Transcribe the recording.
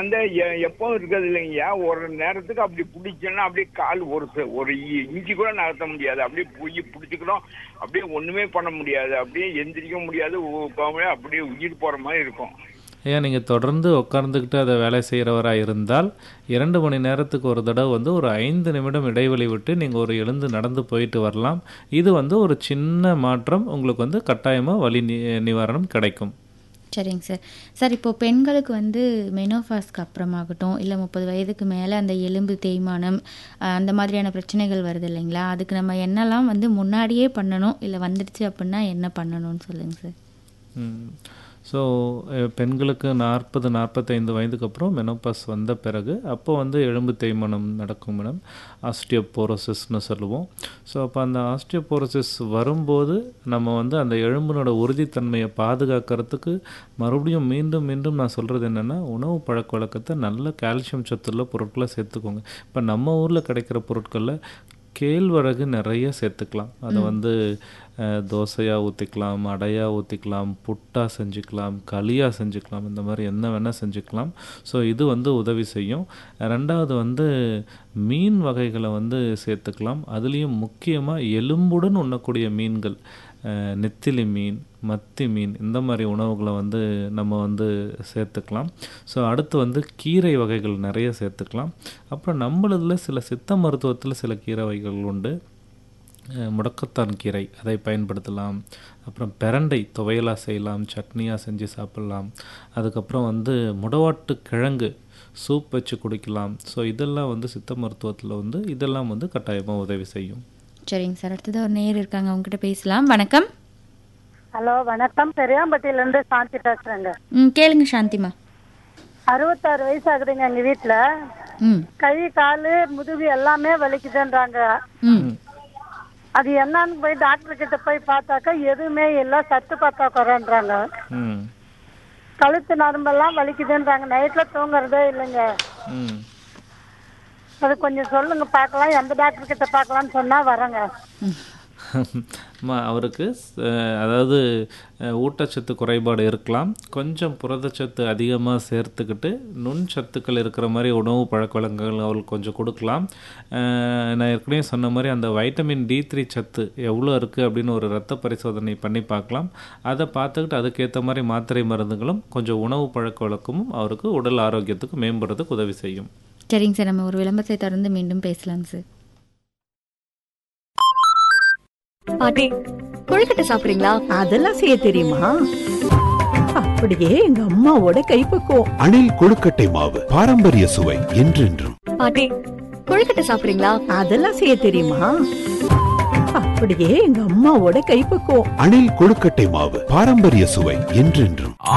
வந்து எ- எப்பவும் இருக்கிறது இல்லைங்கய்யா ஒரு நேரத்துக்கு அப்படி பிடிச்சோன்னா அப்படியே கால் ஒரு செ- ஒரு இ- இன்ச்சு கூட நகர்த்த முடியாது அப்படியே போய் பிடிச்சிக்கிறோம் அப்படியே ஒண்ணுமே பண்ண முடியாது அப்படியே எந்திரிக்க முடியாது உ- உட்காரவே அப்படியே உயிர் போற மாதிரி இருக்கும் ஏன் நீங்கள் தொடர்ந்து உட்கார்ந்துக்கிட்டு அதை வேலை செய்கிறவராக இருந்தால் இரண்டு மணி நேரத்துக்கு ஒரு தடவை வந்து ஒரு ஐந்து நிமிடம் இடைவெளி விட்டு நீங்கள் ஒரு எழுந்து நடந்து போயிட்டு வரலாம் இது வந்து ஒரு சின்ன மாற்றம் உங்களுக்கு வந்து கட்டாயமாக வலி நி நிவாரணம் கிடைக்கும் சரிங்க சார் சார் இப்போ பெண்களுக்கு வந்து மெனோஃபாஸ்க்கு அப்புறமாகட்டும் இல்லை முப்பது வயதுக்கு மேலே அந்த எலும்பு தேய்மானம் அஹ், அந்த மாதிரியான பிரச்சனைகள் வருது இல்லைங்களா அதுக்கு நம்ம என்னெல்லாம் வந்து முன்னாடியே பண்ணணும் இல்லை வந்துடுச்சு அப்படின்னா என்ன பண்ணணும்னு சொல்லுங்கள் சார் ஸோ பெண்களுக்கு நாற்பது நாற்பத்தைந்து வயதுக்கு அப்புறம் மெனோபாஸ் வந்த பிறகு அப்போ வந்து எலும்பு தேய்மானம் நடக்கும் மேடம் ஆஸ்டியோபோரோசிஸ்னு சொல்லுவோம் ஸோ அப்போ அந்த ஆஸ்டியோபோரோசிஸ் வரும்போது நம்ம வந்து அந்த எலும்பினோட உறுதித்தன்மையை பாதுகாக்கிறதுக்கு மறுபடியும் மீண்டும் மீண்டும் நான் சொல்கிறது என்னென்னா உணவு பழக்க வழக்கத்தை நல்ல கால்சியம் சத்துள்ள பொருட்களை சேர்த்துக்கோங்க இப்போ நம்ம ஊரில் கிடைக்கிற பொருட்களில் கேழ்வரகு நிறைய சேர்த்துக்கலாம் அதை வந்து தோசையாக ஊற்றிக்கலாம் அடையாக ஊற்றிக்கலாம் புட்டாக செஞ்சுக்கலாம் களியாக செஞ்சுக்கலாம் இந்த மாதிரி என்ன வேணால் செஞ்சுக்கலாம் ஸோ இது வந்து உதவி செய்யும் ரெண்டாவது வந்து மீன் வகைகளை வந்து சேர்த்துக்கலாம் அதுலேயும் முக்கியமாக எலும்புடன் உண்ணக்கூடிய மீன்கள் அஹ், நெத்திலி மீன் மத்தி மீன் இந்த மாதிரி உணவுகளை வந்து நம்ம வந்து சேர்த்துக்கலாம் ஸோ அடுத்து வந்து கீரை வகைகள் நிறைய சேர்த்துக்கலாம் அப்புறம் நம்மளதில் சில சித்த மருத்துவத்தில் சில கீரை வகைகள் உண்டு அஹ், முடக்கத்தான் கீரை அதை பயன்படுத்தலாம் அப்புறம் பிரண்டை துவையலாக செய்யலாம் சட்னியாக செஞ்சு சாப்பிட்லாம் அதுக்கப்புறம் வந்து முடவாட்டு கிழங்கு சூப் வச்சு குடிக்கலாம் ஸோ இதெல்லாம் வந்து சித்த மருத்துவத்தில் வந்து இதெல்லாம் வந்து கட்டாயமாக உதவி செய்யும் சரிங்க சார் அடுத்தது ஒரு நேர் இருக்காங்க அவங்ககிட்ட பேசலாம் வணக்கம் ஹலோ வணக்கம் பெரியாம்பட்டியில இருந்து சாந்தி பேசுறேங்க ம் கேளுங்க சாந்திமா அறுபத்தாறு வயசு ஆகுதுங்க எங்க வீட்டுல ம் கை காலு முதுகு எல்லாமே வலிக்குதுன்றாங்க ம் அது என்னன்னு போய் டாக்டர் கிட்ட போய் பார்த்தாக்கா எதுவுமே இல்ல சத்து பார்த்தா குறைன்றாங்க ம் கழுத்து நரம்பெல்லாம் வலிக்குதுன்றாங்க நைட்ல தூங்குறதே இல்லைங்க ம் அது கொஞ்சம் சொல்லுங்க பார்க்கலாம் எந்த டாக்டர் கிட்ட பார்க்கலாம்னு சொன்னா வரேங்க அம்மா, அவருக்கு அஹ், அதாவது அஹ், ஊட்டச்சத்து குறைபாடு இருக்கலாம் கொஞ்சம் புரதச்சத்து அதிகமாக சேர்த்துக்கிட்டு நுண் சத்துக்கள் இருக்கிற மாதிரி உணவு பழக்க வழக்கங்கள் அவருக்கு கொஞ்சம் கொடுக்கலாம் அஹ், நான் ஏற்கனவே சொன்ன மாதிரி அந்த வைட்டமின் டி த்ரீ சத்து எவ்வளோ இருக்குது அப்படின்னு ஒரு ரத்த பரிசோதனை பண்ணி பார்க்கலாம் அதை பார்த்துக்கிட்டு அதுக்கேற்ற மாதிரி மாத்திரை மருந்துகளும் கொஞ்சம் உணவு பழக்க வழக்கமும் அவருக்கு உடல் ஆரோக்கியத்துக்கு மேம்படுறதுக்கு உதவி செய்யும் சரிங்க சார் நம்ம ஒரு விளம்பரத்தை தொடர்ந்து மீண்டும் பேசலாங்க சார் பாட்டி கொழுக்கட்டை சாப்பிடுறீங்களா அதெல்லாம் செய்ய தெரியுமா அப்படியே எங்க அம்மாவோட கைப்பக்குவம் அணில் கொழுக்கட்டை மாவு பாரம்பரிய சுவை என்றென்றும் பாட்டி கொழுக்கட்டை சாப்பிடுறீங்களா அதெல்லாம் செய்ய தெரியுமா அப்படியே எங்க அம்மாவோட கைப்பக்குவம் அணில் கொழுக்கட்டை மாவு பாரம்பரிய சுவை என்றென்றும்